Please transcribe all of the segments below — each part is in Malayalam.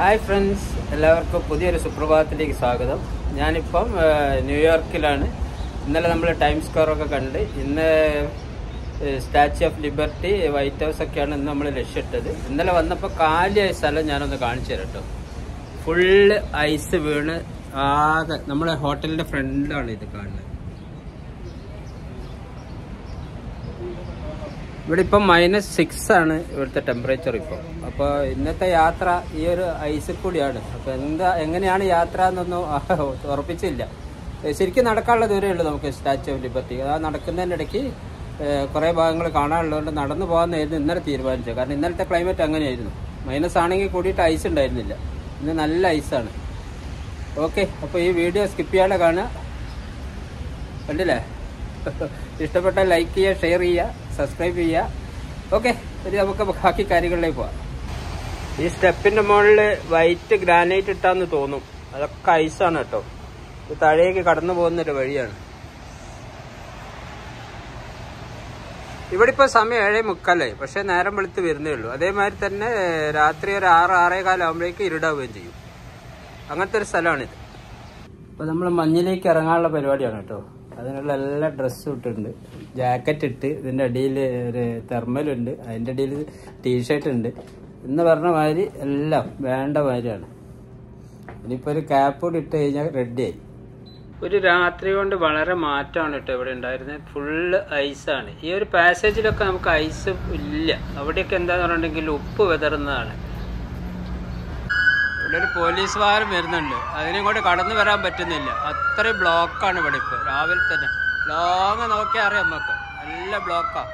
ഹായ് ഫ്രണ്ട്സ് എല്ലാവർക്കും പുതിയൊരു സുപ്രഭാതത്തിലേക്ക് സ്വാഗതം ഞാനിപ്പം ആ, ന്യൂയോർക്കിലാണ് ഇന്നലെ നമ്മൾ ടൈം സ്ക്വയർ ഒക്കെ കണ്ട് ഇന്ന് Statue of Liberty White House ഒക്കെയാണ് ഇന്ന് നമ്മൾ ലക്ഷ്യമിട്ടത് ഇന്നലെ വന്നപ്പോൾ കാലിയായ സ്ഥലം ഞാനൊന്ന് കാണിച്ചു തരാം കേട്ടോ ഫുള്ള് ഐസ് വീണ് ആകെ നമ്മുടെ ഹോട്ടലിന്റെ ഫ്രണ്ടിലാണ് ഇത് കാണുന്നത് ഇവിടെ ഇപ്പം മൈനസ് സിക്സ് ആണ് ഇവിടുത്തെ ടെമ്പറേച്ചർ ഇപ്പോൾ അപ്പോൾ ഇന്നത്തെ യാത്ര ഈ ഒരു ഐസിൽ കൂടിയാണ് അപ്പോൾ എന്താ എങ്ങനെയാണ് യാത്ര എന്നൊന്നും ഉറപ്പിച്ചില്ല ഏഹ് ശരിക്കും നടക്കാനുള്ള ദൂരമേ ഉള്ളൂ നമുക്ക് സ്റ്റാച്യു ഓഫ് ലിബർട്ടി ആ നടക്കുന്നതിൻ്റെ ഇടയ്ക്ക് കുറേ ഭാഗങ്ങൾ കാണാനുള്ളതുകൊണ്ട് നടന്നു പോകാമെന്നായിരുന്നു ഇന്നലെ തീരുമാനിച്ചത് കാരണം ഇന്നലത്തെ ക്ലൈമറ്റ് അങ്ങനെയായിരുന്നു മൈനസ് ആണെങ്കിൽ കൂടിയിട്ട് ഐസ് ഉണ്ടായിരുന്നില്ല ഇന്ന് നല്ല ഐസാണ് ഓക്കെ അപ്പോൾ ഈ വീഡിയോ സ്കിപ്പ് ചെയ്യാതെ കാണുക കണ്ടില്ലേ ഇഷ്ടപ്പെട്ടാൽ ലൈക്ക് ചെയ്യുക ഷെയർ ചെയ്യുക സബ്സ്ക്രൈബ് ചെയ്യുക ഓക്കെ ഇനി നമുക്ക് ബാക്കി കാര്യങ്ങളിലേക്ക് പോവാം ഈ സ്റ്റെപ്പിന്റെ മുകളിൽ വൈറ്റ് ഗ്രാനൈറ്റ് ഇട്ടാന്ന് തോന്നും അതൊക്കെ ഐസാണ് കേട്ടോ ഇത് താഴേക്ക് കടന്നു പോകുന്നൊരു വഴിയാണ് ഇവിടെ ഇപ്പോൾ സമയം ഏഴേ മുക്കാലായി പക്ഷേ നേരം വെളുത്ത് വരുന്നേ ഉള്ളൂ അതേമാതിരി തന്നെ രാത്രി ഒരു ആറ് ആറേ കാലം ആകുമ്പോഴേക്ക് ഇരുടാവുകയും ചെയ്യും അങ്ങനത്തെ ഒരു സ്ഥലമാണിത് അപ്പോൾ നമ്മൾ മഞ്ഞിലേക്ക് ഇറങ്ങാനുള്ള പരിപാടിയാണ് കേട്ടോ അതിനുള്ള എല്ലാ ഡ്രസ്സും ഇട്ടിട്ടുണ്ട് ജാക്കറ്റ് ഇട്ട് ഇതിൻ്റെ അടിയിൽ ഒരു തെർമലുണ്ട് അതിൻ്റെ അടിയിൽ ടീഷർട്ട് ഉണ്ട് എന്ന് പറഞ്ഞ മാതിരി എല്ലാം വേണ്ട മാതിരിയാണ് ഇനിയിപ്പോൾ ഒരു ക്യാപ്പ് കൂടി ഇട്ട് കഴിഞ്ഞാൽ റെഡിയായി ഒരു രാത്രി കൊണ്ട് വളരെ മാറ്റമാണ് കേട്ടോ ഇവിടെ ഉണ്ടായിരുന്നത് ഫുള്ള് ഐസാണ് ഈ ഒരു പാസേജിലൊക്കെ നമുക്ക് ഐസ് ഇല്ല അവിടെയൊക്കെ എന്താന്ന് പറഞ്ഞിട്ടുണ്ടെങ്കിൽ ഉപ്പ് വിതറുന്നതാണ് ഇവിടെ ഒരു പോലീസ് വാഹനം വരുന്നുണ്ട് അതിനും കൂടെ കടന്നു വരാൻ പറ്റുന്നില്ല അത്രയും ബ്ലോക്കാണ് ഇവിടെ ഇപ്പോൾ രാവിലെ തന്നെ ലോങ് നോക്കിയാൽ അറിയാം നമുക്ക് നല്ല ബ്ലോക്കാ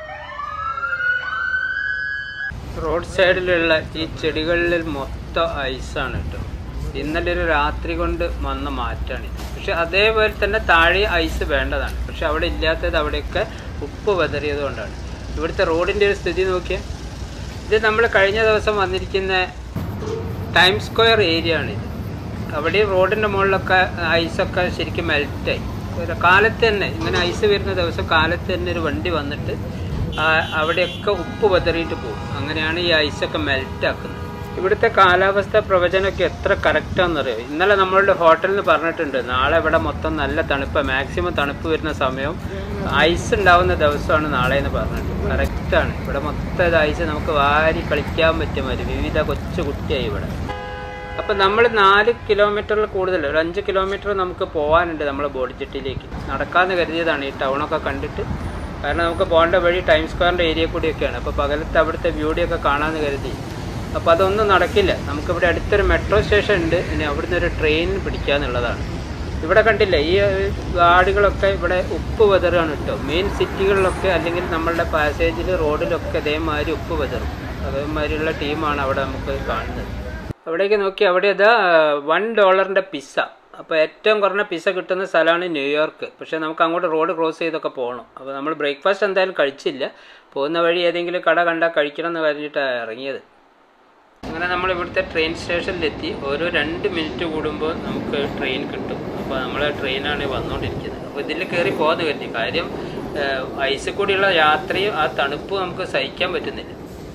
റോഡ് സൈഡിലുള്ള ഈ ചെടികളിൽ മൊത്തം ഐസാണ് കേട്ടോ ഇന്നലെ ഒരു രാത്രി കൊണ്ട് വന്ന മാറ്റാണ് പക്ഷെ അതേപോലെ തന്നെ താഴെ ഐസ് വേണ്ടതാണ് പക്ഷെ അവിടെ ഇല്ലാത്തത് അവിടെയൊക്കെ ഉപ്പ് വെതറിയത് കൊണ്ടാണ് ഇവിടുത്തെ റോഡിൻ്റെ ഒരു സ്ഥിതി നോക്കിയാൽ ഇത് നമ്മൾ കഴിഞ്ഞ ദിവസം വന്നിരിക്കുന്ന ടൈം സ്ക്വയർ ഏരിയ ആണ് ഇത് അവിടെ റോഡിൻ്റെ മുകളിലൊക്കെ ഐസൊക്കെ ശരിക്കും മെൽറ്റായി ഒരു കാലത്ത് തന്നെ ഇങ്ങനെ ഐസ് വരുന്ന ദിവസം കാലത്ത് തന്നെ ഒരു വണ്ടി വന്നിട്ട് ആ അവിടെയൊക്കെ ഉപ്പ് പതറിയിട്ട് പോകും അങ്ങനെയാണ് ഈ ഐസൊക്കെ മെൽറ്റാക്കുന്നത് ഇവിടുത്തെ കാലാവസ്ഥ പ്രവചനമൊക്കെ എത്ര കറക്റ്റാണെന്നറിയോ ഇന്നലെ നമ്മളുടെ ഹോട്ടലിൽ നിന്ന് പറഞ്ഞിട്ടുണ്ട് നാളെ ഇവിടെ മൊത്തം നല്ല തണുപ്പ് മാക്സിമം തണുപ്പ് വരുന്ന സമയവും ഐസ് ഉണ്ടാവുന്ന ദിവസമാണ് നാളെ എന്ന് പറഞ്ഞിട്ടുണ്ട് കറക്റ്റാണ് ഇവിടെ മൊത്തം ഇത് ഐസ് നമുക്ക് വാരി കളിക്കാൻ പറ്റിയ മാതിരി വിവിധ കൊച്ചു കുട്ടിയായി ഇവിടെ അപ്പം നമ്മൾ നാല് കിലോമീറ്ററിൽ കൂടുതൽ ഒരു അഞ്ച് കിലോമീറ്റർ നമുക്ക് പോകാനുണ്ട് നമ്മളെ ബോഡി ജെട്ടിലേക്ക് നടക്കാമെന്ന് കരുതിയതാണ് ഈ ടൗണൊക്കെ കണ്ടിട്ട് കാരണം നമുക്ക് പോകേണ്ട വഴി ടൈം സ്ക്വയറിൻ്റെ ഏരിയ കൂടിയൊക്കെയാണ് അപ്പോൾ പകലത്തെ അവിടുത്തെ ബ്യൂട്ടിയൊക്കെ കാണാമെന്ന് കരുതി അപ്പോൾ അതൊന്നും നടക്കില്ല നമുക്കിവിടെ അടുത്തൊരു മെട്രോ സ്റ്റേഷൻ ഉണ്ട് ഇനി അവിടുന്ന് ഒരു ട്രെയിൻ പിടിക്കാന്നുള്ളതാണ് ഇവിടെ കണ്ടില്ല ഈ ഗാഡികളൊക്കെ ഇവിടെ ഉപ്പ് വെതറാണ് കേട്ടോ മെയിൻ സിറ്റികളിലൊക്കെ അല്ലെങ്കിൽ നമ്മളുടെ പാസേജിൽ റോഡിലൊക്കെ അതേമാതിരി ഉപ്പ് വെതറും അതേമാതിരിയുള്ള ടീമാണ് അവിടെ നമുക്ക് കാണുന്നത് അവിടേക്ക് നോക്കി അവിടെ ഇതാ വൺ ഡോളറിൻ്റെ പിസ്സ അപ്പോൾ ഏറ്റവും കുറഞ്ഞ പിസ്സ കിട്ടുന്ന സ്ഥലമാണ് ന്യൂയോർക്ക് പക്ഷേ നമുക്ക് അങ്ങോട്ട് റോഡ് ക്രോസ് ചെയ്തൊക്കെ പോകണം അപ്പോൾ നമ്മൾ ബ്രേക്ക്ഫാസ്റ്റ് എന്തായാലും കഴിച്ചില്ല പോകുന്ന വഴി ഏതെങ്കിലും കട കണ്ടാൽ കഴിക്കണം എന്ന് പറഞ്ഞിട്ടാണ് ഇറങ്ങിയത് അങ്ങനെ നമ്മൾ ഇവിടുത്തെ ട്രെയിൻ സ്റ്റേഷനിലെത്തി ഓരോ രണ്ട് മിനിറ്റ് കൂടുമ്പോൾ നമുക്ക് ട്രെയിൻ കിട്ടും അപ്പോൾ നമ്മൾ ട്രെയിനാണ് വന്നുകൊണ്ടിരിക്കുന്നത് അപ്പോൾ ഇതിൽ കയറി പോകുന്ന കരുതി കാര്യം ഐസിൽ കൂടിയുള്ള യാത്രയും ആ തണുപ്പ് നമുക്ക് സഹിക്കാൻ പറ്റുന്നില്ല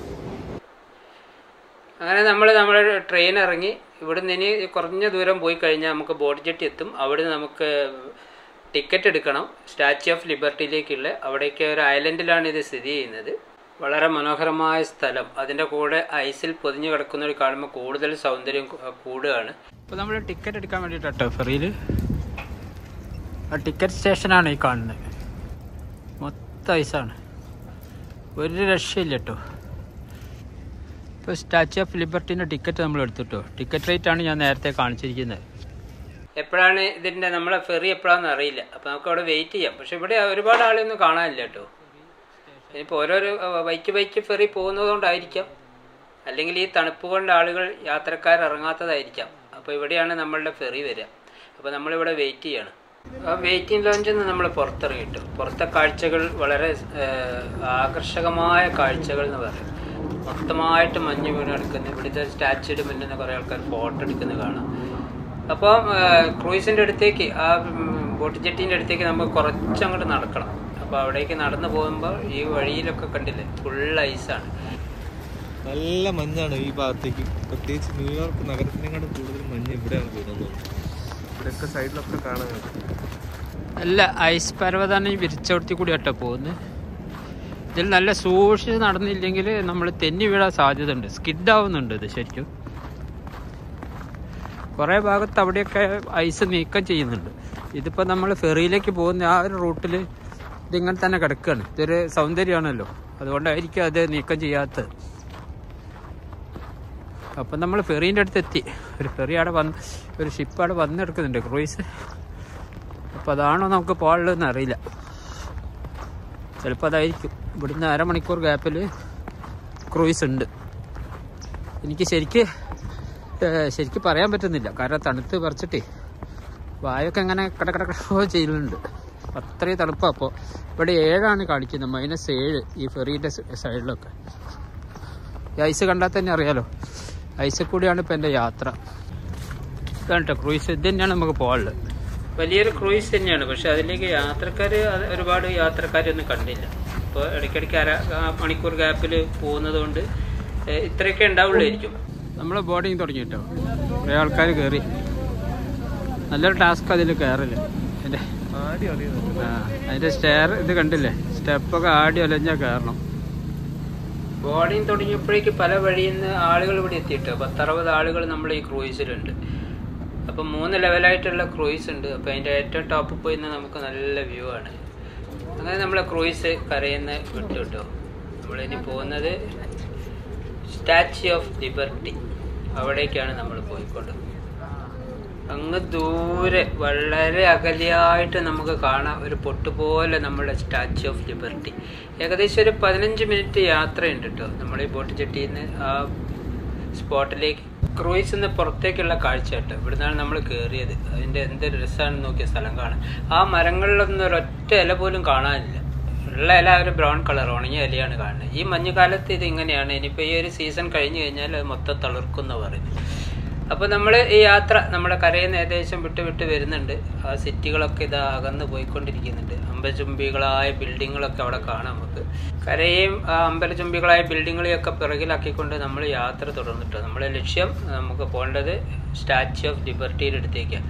അങ്ങനെ നമ്മൾ നമ്മുടെ ട്രെയിൻ ഇറങ്ങി ഇവിടുന്ന് ഇനി കുറഞ്ഞ ദൂരം പോയി കഴിഞ്ഞാൽ നമുക്ക് ബോട്ട് ജെട്ടി എത്തും അവിടെ നമുക്ക് ടിക്കറ്റ് എടുക്കണം സ്റ്റാച്യു ഓഫ് ലിബർട്ടിയിലേക്കുള്ള അവിടേക്ക് ഒരു ഐലൻഡിലാണ് ഇത് സ്ഥിതി ചെയ്യുന്നത് വളരെ മനോഹരമായ സ്ഥലം അതിൻ്റെ കൂടെ ഐസിൽ പൊതിഞ്ഞു കിടക്കുന്നവർ കാണുമ്പോൾ കൂടുതൽ സൗന്ദര്യം കൂ- കൂടുകയാണ് ഇപ്പോൾ നമ്മൾ ടിക്കറ്റ് എടുക്കാൻ വേണ്ടിയിട്ടോ ഫെറിയിൽ ആ ടിക്കറ്റ് സ്റ്റേഷനാണ് ഈ കാണുന്നത് മൊത്തം ഐസാണ് ഒരു രക്ഷയില്ല കേട്ടോ ഇപ്പോൾ സ്റ്റാച്യു ഓഫ് ലിബർട്ടിൻ്റെ ടിക്കറ്റ് നമ്മൾ എടുത്തിട്ടോ ടിക്കറ്റ് റേറ്റ് ആണ് ഞാൻ നേരത്തെ കാണിച്ചിരിക്കുന്നത് എപ്പോഴാണ് ഇതിൻ്റെ നമ്മളെ ഫെറി എപ്പോഴാണെന്ന് അറിയില്ല അപ്പോൾ നമുക്ക് അവിടെ വെയിറ്റ് ചെയ്യാം പക്ഷെ ഇവിടെ ഒരുപാട് ആളെയൊന്നും കാണാനില്ല കേട്ടോ ഇനിയിപ്പോൾ ഓരോരോ ബൈക്ക് ബൈക്ക് ഫെറി പോകുന്നതുകൊണ്ടായിരിക്കാം അല്ലെങ്കിൽ ഈ തണുപ്പ് കൊണ്ട് ആളുകൾ യാത്രക്കാർ ഇറങ്ങാത്തതായിരിക്കാം അപ്പോൾ ഇവിടെയാണ് നമ്മളുടെ ഫെറി വരിക അപ്പോൾ നമ്മളിവിടെ വെയിറ്റ് ചെയ്യണം ആ വെയിറ്റിംഗ് ലോഞ്ചിൽ നിന്ന് നമ്മൾ പുറത്തിറങ്ങിയിട്ടു പുറത്തെ കാഴ്ചകൾ വളരെ ഏഹ്, ആകർഷകമായ കാഴ്ചകൾ എന്ന് പറയും മൊത്തമായിട്ട് മഞ്ഞ് വീണ് കിടക്കുന്ന ഇവിടുത്തെ സ്റ്റാച്യൂയുടെ മുന്നിൽ നിന്ന് കുറേ ആൾക്കാർ ഫോട്ടോ എടുക്കുന്നത് കാണാം അപ്പോൾ ക്രൂയിസിൻ്റെ അടുത്തേക്ക് ആ ബോട്ട് ജെട്ടിൻ്റെ അടുത്തേക്ക് നമുക്ക് കുറച്ചങ്ങോട്ട് നടക്കണം അപ്പോൾ അവിടേക്ക് നടന്നു പോകുമ്പോൾ ഈ വഴിയിലൊക്കെ കണ്ടില്ലേ ഫുൾ ഐസാണ് നല്ല മഞ്ഞാണ് ഈ ഭാഗത്തേക്ക് പ്രത്യേകിച്ച് ന്യൂയോർക്ക് നഗരത്തിനെക്കാളും കൂടുതൽ മഞ്ഞ് ഇവിടെയാണ് തോന്നുന്നത് ഇവിടെയൊക്കെ സൈഡിലൊക്കെ കാണാൻ പറ്റും നല്ല ഐസ് പർവ്വതാണ് ഈ വിരിച്ചോടത്തി കൂടി കേട്ടോ പോകുന്നത് ഇതിൽ നല്ല സൂക്ഷിച്ച് നടന്നില്ലെങ്കിൽ നമ്മൾ തെന്നി വീഴാൻ സാധ്യത ഉണ്ട് സ്കിഡ് ആവുന്നുണ്ട് ഇത് ശരിക്കും കുറേ ഭാഗത്ത് അവിടെയൊക്കെ ഐസ് നീക്കം ചെയ്യുന്നുണ്ട് ഇതിപ്പോൾ നമ്മൾ ഫെറിയിലേക്ക് പോകുന്ന ആ ഒരു റൂട്ടിൽ ഇതിങ്ങനെ തന്നെ കിടക്കുകയാണ് ഇതൊരു സൗന്ദര്യമാണല്ലോ അതുകൊണ്ടായിരിക്കും അത് നീക്കം ചെയ്യാത്തത് അപ്പം നമ്മൾ ഫെറീൻ്റെ അടുത്ത് എത്തി ഒരു ഫെറി അവിടെ വന്ന് ഒരു ഷിപ്പ് അവിടെ വന്നെടുക്കുന്നുണ്ട് ക്രൂയിസ് അപ്പോൾ അതാണോ നമുക്ക് പോകാനുള്ളതെന്ന് അറിയില്ല ചിലപ്പോൾ അതായിരിക്കും ഇവിടുന്ന് അരമണിക്കൂർ ഗ്യാപ്പിൽ ക്രൂയിസ് ഉണ്ട് എനിക്ക് ശരിക്ക് ഏഹ്, ശരിക്ക് പറയാൻ പറ്റുന്നില്ല കാരണം തണുത്ത് പറിച്ചിട്ടേ വായൊക്കെ അങ്ങനെ കടക്കടക്കോ ചെയ്യുന്നുണ്ട് അത്രയും തണുപ്പാണ് അപ്പോൾ ഇവിടെ ഏഴാണ് കാണിക്കുന്നത് മൈനസ് ഏഴ് ഈ ഫെറീൻ്റെ സൈഡിലൊക്കെ ഈ ഐസ് കണ്ടാൽ തന്നെ അറിയാലോ ഐസിൽ കൂടിയാണ് ഇപ്പോൾ എൻ്റെ യാത്ര ഇതാണ് കേട്ടോ ക്രൂയിസ് ഇത് തന്നെയാണ് നമുക്ക് പോകാനുള്ളത് വലിയൊരു ക്രൂയിസ് തന്നെയാണ് പക്ഷെ അതിലേക്ക് യാത്രക്കാർ ഒരുപാട് യാത്രക്കാരൊന്നും കണ്ടില്ല ഇപ്പോൾ ഇടയ്ക്കിടയ്ക്ക് അര ആ മണിക്കൂർ ഗ്യാപ്പിൽ പോകുന്നത് കൊണ്ട് ഏഹ്, ഇത്രയൊക്കെ ഉണ്ടാവുള്ളായിരിക്കും നമ്മൾ ബോർഡിങ് തുടങ്ങി കേട്ടോ കുറേ ആൾക്കാർ കയറി നല്ലൊരു ടാസ്ക് അതിൽ കയറില്ല എൻ്റെ ആടി അറിയുന്നുണ്ട് ആ അതിൻ്റെ സ്റ്റെയർ ഇത് കണ്ടില്ലേ സ്റ്റെപ്പൊക്കെ ആടി ഒലഞ്ഞാൽ കയറണം ബോർഡിങ് തുടങ്ങിയപ്പോഴേക്ക് പല വഴിയിൽ നിന്ന് ആളുകൾ ഇവിടെ എത്തിയിട്ട് പത്തറുപത് ആളുകൾ നമ്മൾ ഈ ക്രൂയിസിലുണ്ട് അപ്പം മൂന്ന് ലെവലായിട്ടുള്ള ക്രൂയിസ് ഉണ്ട് അപ്പം അതിൻ്റെ ഏറ്റവും ടോപ്പിൽ പോയി നിന്ന് നമുക്ക് നല്ല വ്യൂ ആണ് അങ്ങനെ നമ്മളെ ക്രൂയിസ് കരയുന്ന വിട്ടു കേട്ടോ നമ്മളിനി പോകുന്നത് സ്റ്റാച്യു ഓഫ് ലിബർട്ടി അവിടേക്കാണ് നമ്മൾ പോയിക്കൊണ്ട് അങ്ങ് ദൂരെ വളരെ അകലെയായിട്ട് നമുക്ക് കാണാം ഒരു പൊട്ടുപോലെ നമ്മുടെ സ്റ്റാച്യു ഓഫ് ലിബർട്ടി ഏകദേശം ഒരു പതിനഞ്ച് മിനിറ്റ് യാത്രയുണ്ട് കേട്ടോ നമ്മൾ ഈ ബോട്ട് ചെട്ടിയിൽ നിന്ന് ആ സ്പോട്ടിലേക്ക് ക്രൂയിസ് നിന്ന് പുറത്തേക്കുള്ള കാഴ്ച കേട്ടോ ഇവിടുന്നാണ് നമ്മൾ കയറിയത് അതിൻ്റെ എന്തൊരു രസമാണെന്ന് നോക്കിയ സ്ഥലം കാണാൻ ആ മരങ്ങളിലൊന്നും ഒരൊറ്റ ഇല പോലും കാണാനില്ല ഉള്ള ഇല ഒരു ബ്രൗൺ കളർ ഉണങ്ങിയ ഇലയാണ് കാണുന്നത് ഈ മഞ്ഞുകാലത്ത് ഇത് ഇങ്ങനെയാണ് ഇനിയിപ്പോൾ ഈ ഒരു സീസൺ കഴിഞ്ഞു കഴിഞ്ഞാൽ അത് മൊത്തം തളിർക്കുന്ന പറയുന്നത് അപ്പോൾ നമ്മൾ ഈ യാത്ര നമ്മുടെ കരയിൽ നിന്ന് ഏകദേശം വിട്ട് വിട്ട് വരുന്നുണ്ട് ആ സിറ്റികളൊക്കെ ഇതാ അകന്ന് പോയിക്കൊണ്ടിരിക്കുന്നുണ്ട് അമ്പലചുംബികളായ ബിൽഡിങ്ങുകളൊക്കെ അവിടെ കാണാം നമുക്ക് കരയെയും ആ അമ്പലചുംബികളായ ബിൽഡിങ്ങുകളെയൊക്കെ പിറകിലാക്കിക്കൊണ്ട് നമ്മൾ യാത്ര തുടർന്നിട്ട് നമ്മുടെ ലക്ഷ്യം നമുക്ക് പോകേണ്ടത് സ്റ്റാച്യു ഓഫ് ലിബർട്ടിയുടെ അടുത്തേക്കാണ്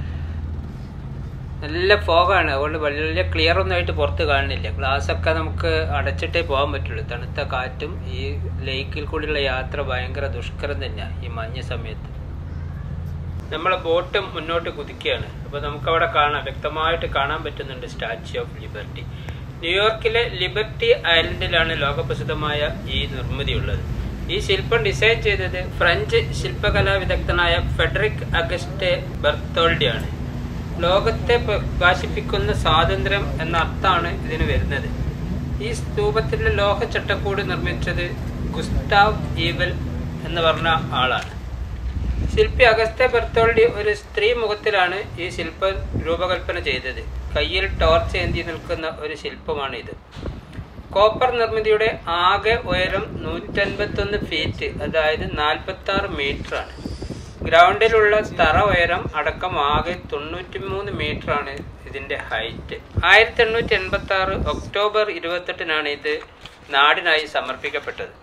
നല്ല ഫോഗാണ് അതുകൊണ്ട് വലിയ ക്ലിയർ ഒന്നും ആയിട്ട് പുറത്ത് കാണുന്നില്ല ഗ്ലാസ് ഒക്കെ നമുക്ക് അടച്ചിട്ടേ പോകാൻ പറ്റുള്ളൂ തണുത്ത കാറ്റും ഈ ലേക്കിൽ കൂടിയുള്ള യാത്ര ഭയങ്കര ദുഷ്കരം തന്നെയാണ് ഈ മഞ്ഞ സമയത്ത് നമ്മളെ ബോട്ട് മുന്നോട്ട് കുതിക്കുകയാണ് അപ്പോൾ നമുക്കവിടെ കാണാം വ്യക്തമായിട്ട് കാണാൻ പറ്റുന്നുണ്ട് സ്റ്റാച്യു ഓഫ് ലിബർട്ടി ന്യൂയോർക്കിലെ ലിബർട്ടി ഐലൻഡിലാണ് ലോകപ്രസിദ്ധമായ ഈ നിർമ്മിതി ഉള്ളത് ഈ ശില്പം ഡിസൈൻ ചെയ്തത് ഫ്രഞ്ച് ശില്പകലാ വിദഗ്ധനായ ഫെഡറിക് അഗസ്റ്റ് ബെർത്തോൾഡിയാണ് ലോകത്തെ പ്രകാശിപ്പിക്കുന്ന സ്വാതന്ത്ര്യം എന്ന അർത്ഥമാണ് ഇതിന് വരുന്നത് ഈ സ്തൂപത്തിലെ ലോഹ ചട്ടക്കൂട് നിർമ്മിച്ചത് ഗുസ്താവ് ഈവൽ എന്ന് പറഞ്ഞ ആളാണ് ശില്പി അഗസ്ത്യ ബെർത്തോൾഡി ഒരു സ്ത്രീ മുഖത്തിലാണ് ഈ ശില്പം രൂപകൽപ്പന ചെയ്തത് കയ്യിൽ ടോർച്ച് ഏന്തി നിൽക്കുന്ന ഒരു ശില്പമാണ് ഇത് കോപ്പർ നിർമ്മിതിയുടെ ആകെ ഉയരം നൂറ്റൻപത്തൊന്ന് ഫീറ്റ് അതായത് നാൽപ്പത്തി ആറ് മീറ്റർ ആണ് ഗ്രൗണ്ടിലുള്ള തറ ഉയരം അടക്കം ആകെ തൊണ്ണൂറ്റിമൂന്ന് മീറ്റർ ആണ് ഇതിന്റെ ഹൈറ്റ് ആയിരത്തി എണ്ണൂറ്റി എൺപത്തി ആറ് ഒക്ടോബർ ഇരുപത്തെട്ടിനാണ് ഇത് നാടിനായി സമർപ്പിക്കപ്പെട്ടത്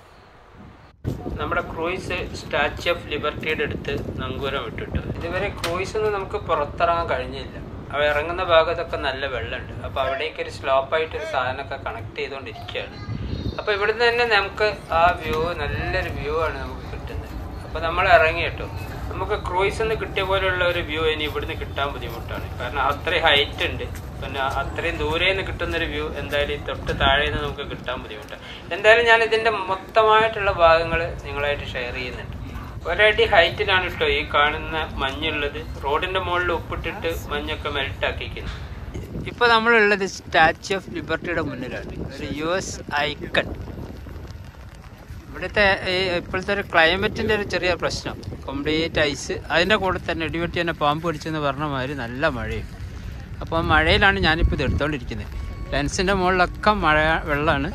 നമ്മുടെ ക്രൂയിസ് സ്റ്റാച്യു ഓഫ് ലിബർട്ടിയുടെ അടുത്ത് നങ്കൂരം വിട്ടിട്ട് ഇതുവരെ ക്രൂയിസ് ഒന്നും നമുക്ക് പുറത്തിറങ്ങാൻ കഴിഞ്ഞില്ല അവ ഇറങ്ങുന്ന ഭാഗത്തൊക്കെ നല്ല വെള്ളമുണ്ട് അപ്പോൾ അവിടേക്ക് ഒരു സ്ലോപ്പായിട്ട് ഒരു സാധനമൊക്കെ കണക്ട് ചെയ്തുകൊണ്ടിരിക്കുകയാണ് അപ്പോൾ ഇവിടുന്ന് തന്നെ നമുക്ക് ആ വ്യൂ നല്ലൊരു വ്യൂ ആണ് നമുക്ക് കിട്ടുന്നത് അപ്പോൾ നമ്മൾ ഇറങ്ങി കേട്ടോ നമുക്ക് ക്രൂയിസ് നിന്ന് കിട്ടിയ പോലെയുള്ള ഒരു വ്യൂ ഇനി ഇവിടുന്ന് കിട്ടാൻ ബുദ്ധിമുട്ടാണ് കാരണം അത്രയും ഹൈറ്റ് ഉണ്ട് പിന്നെ അത്രയും ദൂരെ നിന്ന് കിട്ടുന്ന ഒരു വ്യൂ എന്തായാലും ഈ തൊട്ട് താഴെ നിന്ന് നമുക്ക് കിട്ടാൻ ബുദ്ധിമുട്ടാണ് എന്തായാലും ഞാൻ ഇതിന്റെ മൊത്തമായിട്ടുള്ള ഭാഗങ്ങൾ നിങ്ങളായിട്ട് ഷെയർ ചെയ്യുന്നുണ്ട് ഒരടി ഹൈറ്റിലാണ് കേട്ടോ ഈ കാണുന്ന മഞ്ഞുള്ളത് റോഡിന്റെ മുകളിൽ ഉപ്പിട്ടിട്ട് മഞ്ഞൊക്കെ മെൽറ്റ് ആക്കിക്കുന്നു ഇപ്പൊ നമ്മളുള്ളത് സ്റ്റാച്യു ഓഫ് ലിബർട്ടിയുടെ മുന്നിലാണ് ഒരു യു എസ് ഐക്കൺ ഇവിടുത്തെ ഈ ഇപ്പോഴത്തെ ഒരു ക്ലൈമറ്റിന്റെ ഒരു ചെറിയ പ്രശ്നം കംപ്ലീറ്റ് ഐസ് അതിന്റെ കൂടെ തന്നെ ഇടിവെട്ടി തന്നെ പാമ്പ് പിടിച്ചെന്ന് പറഞ്ഞ മാതിരി നല്ല മഴയും അപ്പോൾ മഴയിലാണ് ഞാനിപ്പോൾ ഇത് എടുത്തോണ്ടിരിക്കുന്നത് ലെൻസിന്റെ മുകളിലൊക്കെ മഴ വെള്ളമാണ്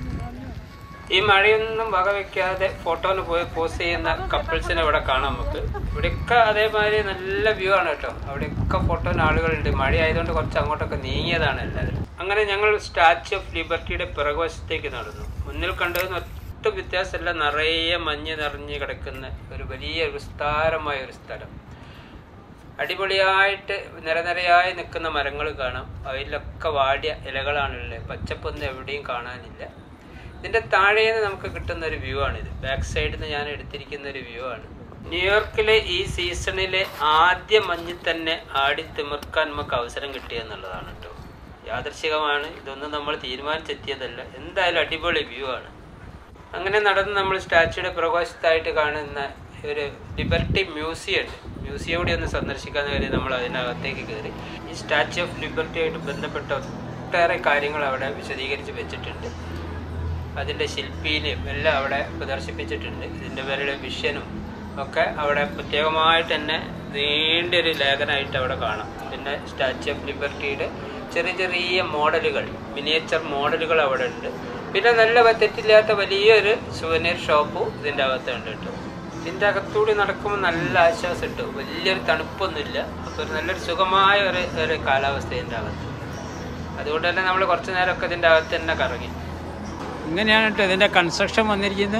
ഈ മഴയൊന്നും വകവെക്കാതെ ഫോട്ടോന് പോയി പോസ്റ്റ് ചെയ്യുന്ന കപ്പിൾസിനെ ഇവിടെ കാണാം നമുക്ക് ഇവിടെയൊക്കെ അതേമാതിരി നല്ല വ്യൂ ആണ് കേട്ടോ അവിടെയൊക്കെ ഫോട്ടോന് ആളുകളുണ്ട് മഴ ആയതുകൊണ്ട് കുറച്ച് അങ്ങോട്ടൊക്കെ നീങ്ങിയതാണ് എല്ലാവരും അങ്ങനെ ഞങ്ങൾ സ്റ്റാച്യു ഓഫ് ലിബർട്ടിയുടെ പിറകുവശത്തേക്ക് നടന്നു മുന്നിൽ കണ്ടത് ഒറ്റ ഒട്ടും വ്യത്യാസമല്ല നിറയെ മഞ്ഞ് നിറഞ്ഞ് കിടക്കുന്ന ഒരു വലിയ വിസ്താരമായ ഒരു സ്ഥലം അടിപൊളിയായിട്ട് നിരനിരയായി നിൽക്കുന്ന മരങ്ങൾ കാണാം അതിലൊക്കെ വാടിയ ഇലകളാണുള്ളത് പച്ചപ്പൊന്നും എവിടെയും കാണാനില്ല ഇതിൻ്റെ താഴേന്ന് നമുക്ക് കിട്ടുന്ന ഒരു വ്യൂ ആണിത് ബാക്ക് സൈഡിൽ നിന്ന് ഞാൻ എടുത്തിരിക്കുന്ന ഒരു വ്യൂ ആണ് ന്യൂയോർക്കിലെ ഈ സീസണിലെ ആദ്യ മഞ്ഞിൽ തന്നെ ആടി തിമിർക്കാൻ നമുക്ക് അവസരം കിട്ടിയെന്നുള്ളതാണ് കേട്ടോ യാദർശികമാണ് ഇതൊന്നും നമ്മൾ തീരുമാനിച്ചെത്തിയതല്ല എന്തായാലും അടിപൊളി വ്യൂ ആണ് അങ്ങനെ നടന്ന് നമ്മൾ സ്റ്റാച്യൂയുടെ പ്രകാശത്തായിട്ട് കാണുന്ന ഒരു ലിബർട്ടി മ്യൂസിയം ഉണ്ട് മ്യൂസിയം കൂടി ഒന്ന് സന്ദർശിക്കാന്ന് കയറി നമ്മൾ അതിനകത്തേക്ക് കയറി ഈ സ്റ്റാച്യു ഓഫ് ലിബർട്ടി ആയിട്ട് ബന്ധപ്പെട്ട ഒട്ടേറെ കാര്യങ്ങൾ അവിടെ വിശദീകരിച്ച് വെച്ചിട്ടുണ്ട് അതിൻ്റെ ശില്പിയിലും എല്ലാം അവിടെ പ്രദർശിപ്പിച്ചിട്ടുണ്ട് ഇതിൻ്റെ പേരുടെ വിഷനും ഒക്കെ അവിടെ പ്രത്യേകമായിട്ട് തന്നെ നീണ്ടൊരു ലേഖനമായിട്ട് അവിടെ കാണാം പിന്നെ സ്റ്റാച്യു ഓഫ് ലിബർട്ടിയുടെ ചെറിയ ചെറിയ മോഡലുകൾ മിനിയേച്ചർ മോഡലുകൾ അവിടെ ഉണ്ട് പിന്നെ നല്ല തെറ്റില്ലാത്ത വലിയൊരു സുവനീർ ഷോപ്പും ഇതിൻ്റെ അകത്തുണ്ട് കേട്ടോ ഇതിൻ്റെ അകത്തൂടി നടക്കുമ്പോൾ നല്ല ആശ്വാസം കിട്ടും വലിയൊരു തണുപ്പൊന്നുമില്ല അപ്പോൾ ഒരു നല്ലൊരു സുഖമായ ഒരു ഒരു കാലാവസ്ഥ ഇതിൻ്റെ അകത്ത് അതുകൊണ്ട് തന്നെ നമ്മൾ കുറച്ച് നേരമൊക്കെ ഇതിൻ്റെ അകത്ത് തന്നെ കറങ്ങി ഇങ്ങനെയാണ് കേട്ടോ ഇതിൻ്റെ കൺസ്ട്രക്ഷൻ വന്നിരിക്കുന്നത്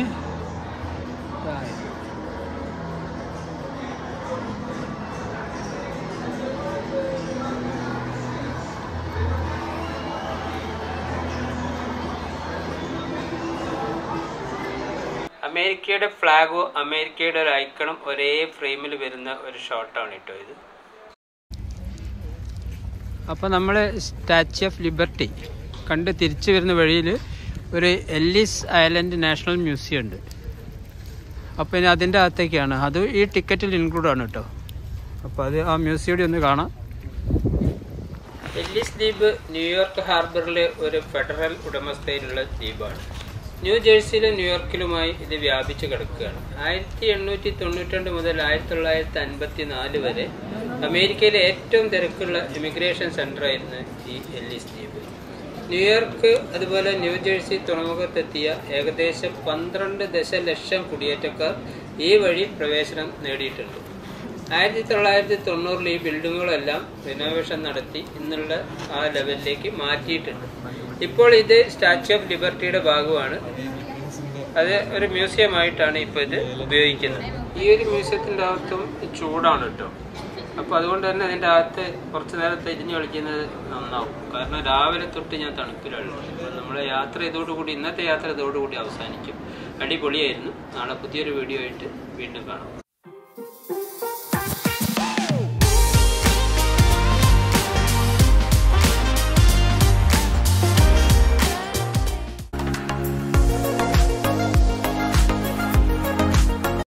അമേരിക്കയുടെ ഫ്ലാഗും അമേരിക്കയുടെ ഒരു ഐക്കണും ഒരേ ഫ്രെയിമിൽ വരുന്ന ഒരു ഷോട്ടാണ് കേട്ടോ ഇത് അപ്പോൾ നമ്മൾ സ്റ്റാച്യു ഓഫ് ലിബർട്ടി കണ്ട് തിരിച്ചു വരുന്ന വഴിയിൽ ഒരു എല്ലിസ് ഐലൻഡ് നാഷണൽ മ്യൂസിയം ഉണ്ട് അപ്പോൾ ഇനി അതിൻ്റെ അകത്തേക്കാണ് അത് ഈ ടിക്കറ്റിൽ ഇൻക്ലൂഡ് ആണ് കേട്ടോ അപ്പോൾ അത് ആ മ്യൂസിയം കൂടി ഒന്ന് കാണാം എല്ലിസ് ദ്വീപ് ന്യൂയോർക്ക് ഹാർബറിലെ ഒരു ഫെഡറൽ ഉടമസ്ഥയിലുള്ള ദ്വീപാണ് ന്യൂ ജേഴ്സിയിലും ന്യൂയോർക്കിലുമായി ഇത് വ്യാപിച്ചു കിടക്കുകയാണ് ആയിരത്തി എണ്ണൂറ്റി തൊണ്ണൂറ്റി മുതൽ ആയിരത്തി തൊള്ളായിരത്തി അൻപത്തി നാല് വരെ അമേരിക്കയിലെ ഏറ്റവും തിരക്കുള്ള ഇമിഗ്രേഷൻ സെന്ററായിരുന്നു ഈ എല്ലിസ് ദ്വീപ് ന്യൂയോർക്ക് അതുപോലെ ന്യൂ ജേഴ്സി തുറമുഖത്തെത്തിയ ഏകദേശം പന്ത്രണ്ട് ദശലക്ഷം കുടിയേറ്റക്കാർ ഈ വഴി പ്രവേശനം നേടിയിട്ടുണ്ട് ആയിരത്തി തൊള്ളായിരത്തി തൊണ്ണൂറിൽ ഈ ബിൽഡിങ്ങുകളെല്ലാം റിനോവേഷൻ നടത്തി ഇന്നുള്ള ആ ലെവലിലേക്ക് മാറ്റിയിട്ടുണ്ട് ഇപ്പോൾ ഇത് സ്റ്റാച്യു ഓഫ് ലിബർട്ടിയുടെ ഭാഗമാണ് അത് ഒരു മ്യൂസിയം ആയിട്ടാണ് ഇപ്പോൾ ഇത് ഉപയോഗിക്കുന്നത് ഈ ഒരു മ്യൂസിയത്തിൻ്റെ അകത്തും ചൂടാണ് കേട്ടോ അപ്പോൾ അതുകൊണ്ട് തന്നെ അതിൻ്റെ അകത്ത് കുറച്ച് നേരത്തെ ഇരിഞ്ഞ് കളിക്കുന്നത് നന്നാവും കാരണം രാവിലെ തൊട്ട് ഞാൻ തണുപ്പിലാണ് അപ്പോൾ നമ്മുടെ യാത്ര ഇതോടുകൂടി ഇന്നത്തെ യാത്ര ഇതോടുകൂടി അവസാനിക്കും അടിപൊളിയായിരുന്നു നാളെ പുതിയൊരു വീഡിയോ ആയിട്ട് വീണ്ടും കാണാം